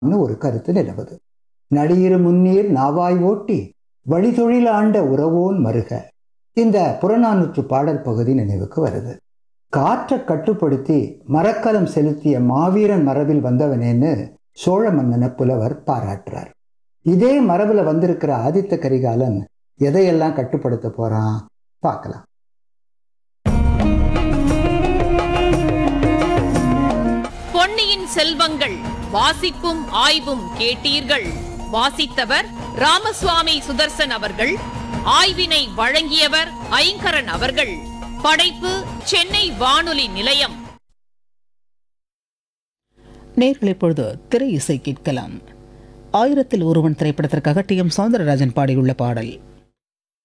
ஒரு கருத்து நிலவுது நடியிரு முன்னீர் நாவாய் ஓட்டி வழிதொழில் ஆண்ட உறவோன் மருக இந்த புறநானூற்று பாடல் பகுதி நினைவுக்கு வருது காற்றை கட்டுப்படுத்தி மரக்கலம் செலுத்திய மாவீரன் மரபில் வந்தவனேன்னு சோழ மன்னனை புலவர் பாராட்டுறார் இதே மரபுல வந்திருக்கிற ஆதித்த கரிகாலன் எதையெல்லாம் கட்டுப்படுத்த போறான் பார்க்கலாம் பொன்னியின் செல்வங்கள் வாசிப்பும் ஆய்வும் கேட்டீர்கள் வாசித்தவர் ராமசுவாமி சுதர்சன் அவர்கள் ஆய்வினை வழங்கியவர் ஐங்கரன் அவர்கள் படைப்பு சென்னை வானொலி நிலையம் நேர்கள் இப்பொழுது திரை இசை கேட்கலாம் ஆயிரத்தில் ஒருவன் திரைப்படத்திற்காக டி எம் சௌந்தரராஜன் பாடியுள்ள பாடல்